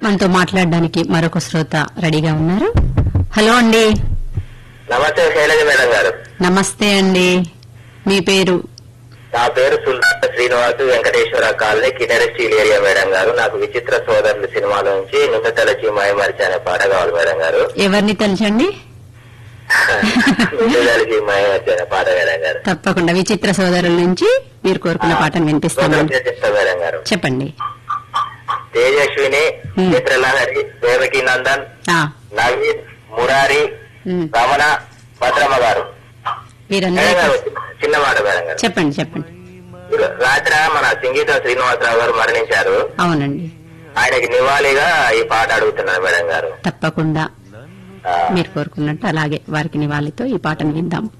మనతో మాట్లాడడానికి మరొక శ్రోత రెడీగా ఉన్నారు హలో అండి నమస్తే శైలజ మేడం గారు నమస్తే అండి మీ పేరు నా పేరు Sultan Srinivas Venkateswara colony Kinnera steel area madam గారు నాకు విచిత్ర సోదరులు సినిమాలో నుంచి నువ్వు మాయమరిచి అనే పాట కావాలి మేడం గారు ఎవరిని తెలుసండి నువ్వు తలచి మాయమరిచి అనే పాట మేడం గారు తప్పకుండా విచిత్ర సోదరుల నుంచి మీరు కోరుకున్న పాటను సోదరుల వినిపిస్తామండి పేరు చెప్తా మేడం గారు చెప్పండి తేజస్విని Hmm. చిత్రలహరి దేవకి నందన్ ఆ, నవీన్ మురారి ఉమ్, రమణ భద్రమ్మ గారు మేడం గారు వీరందరూ చిన్న మాట మేడం గారు చెప్పండి చెప్పండి రాత్రి మన సంగీత శ్రీనివాసరావు గారు మరణించారు అవునండి ఆయనకి నివాళిగా ఈ పాట అడుగుతున్నారు మేడం గారు తప్పకుండా ఆ, మీరు కోరుకున్నట్టు అలాగే వారికి నివాళితో ఈ పాటను విందాం